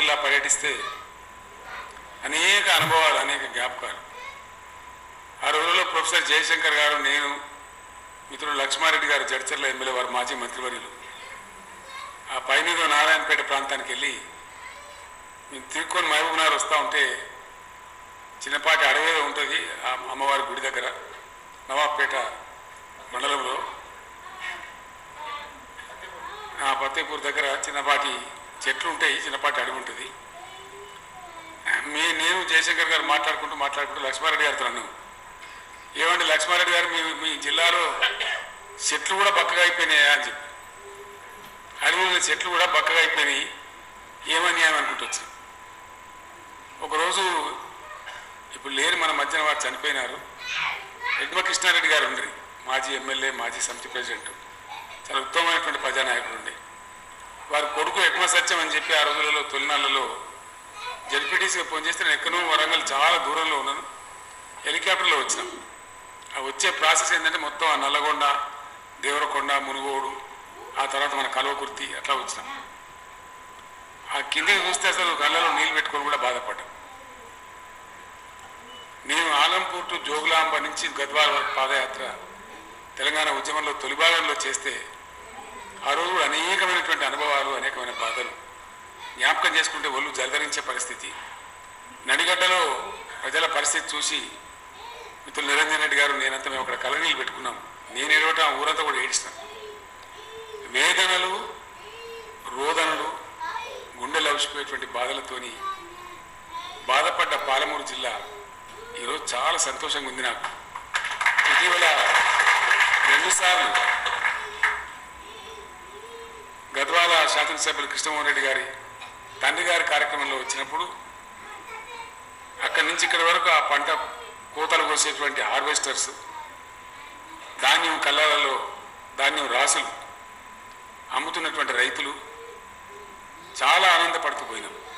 జిల్లా పర్యటిస్తే అనేక అనుభవాలు అనేక జ్ఞాపకాలు ఆ రోజుల్లో ప్రొఫెసర్ జయశంకర్ గారు నేను మిత్రుడు లక్ష్మారెడ్డి గారు జడ్చర్ల ఎమ్మెల్యే వారు మాజీ మంత్రివర్యులు ఆ పైనీరు నారాయణపేట ప్రాంతానికి వెళ్ళి మేము తిరుక్కొని మహబూబ్ నగర్ వస్తూ ఉంటే చిన్నపాటి అడవిలో ఉంటుంది ఆ అమ్మవారి గుడి దగ్గర నవాబ్పేట మండలంలో ఆ ఫతేపూర్ దగ్గర చిన్నపాటి చెట్లు ఉంటాయి చిన్నపాటి అడవి ఉంటుంది మీ నేను జయశంకర్ గారు మాట్లాడుకుంటూ మాట్లాడుకుంటూ లక్ష్మారెడ్డి గారితో అన్నాను ఏమండి లక్ష్మారెడ్డి గారు మీ మీ జిల్లాలో చెట్లు కూడా బక్కగా అయిపోయినాయా అని చెప్పి అడవుల చెట్లు కూడా బక్కగా అయిపోయినాయి ఏమని అనుకుంటూ వచ్చాను ఒకరోజు ఇప్పుడు లేరు మన మధ్యన వారు చనిపోయినారు యజ్మ కృష్ణారెడ్డి గారు ఉండ్రి మాజీ ఎమ్మెల్యే మాజీ సమితి ప్రెసిడెంట్ చాలా ఉత్తమమైనటువంటి ప్రజానాయకుడు ఉండే వారి కొడుకు యజ్మ సత్యం అని చెప్పి ఆ రోజులలో తొలినాళ్ళలో జడ్పీటీసీగా ఫోన్ చేస్తే నేను ఎక్కడో వరంగల్ చాలా దూరంలో ఉన్నాను హెలికాప్టర్లో వచ్చినాం ఆ వచ్చే ప్రాసెస్ ఏంటంటే మొత్తం ఆ నల్లగొండ దేవరకొండ మునుగోడు ఆ తర్వాత మన కల్వకుర్తి అట్లా వచ్చినాం ఆ కిందికి చూస్తే అసలు కళ్ళలో నీళ్ళు పెట్టుకొని కూడా బాధపడ్డాం నేను ఆలంపూర్ టు జోగులాంబ నుంచి గద్వాల వరకు పాదయాత్ర తెలంగాణ ఉద్యమంలో తొలి భాగంలో చేస్తే ఆ రోజు అనేకమైనటువంటి అనుభవాలు అనేకమైన బాధలు జ్ఞాపకం చేసుకుంటే ఒళ్ళు జలధరించే పరిస్థితి నడిగడ్డలో ప్రజల పరిస్థితి చూసి మిత్రులు నిరంజన్ రెడ్డి గారు నేనంతా మేము అక్కడ కలనీళ్ళు పెట్టుకున్నాం నేను ఏడవటం ఆ ఊరంతా కూడా ఏడిస్తాను వేదనలు రోదనలు గుండెలు అవిసిపోయేటువంటి బాధలతోని బాధపడ్డ పాలమూరు జిల్లా ఈరోజు చాలా సంతోషంగా ఉంది నాకు ఇటీవల రెండుసార్లు గద్వాల శాసనసభ్యులు కృష్ణమోహన్ రెడ్డి గారి తండ్రి గారి కార్యక్రమంలో వచ్చినప్పుడు అక్కడి నుంచి ఇక్కడి వరకు ఆ పంట కోతలు కోసేటువంటి హార్వెస్టర్స్ ధాన్యం కళ్ళాలలో ధాన్యం రాసులు అమ్ముతున్నటువంటి రైతులు చాలా ఆనందపడుతూ పోయినాం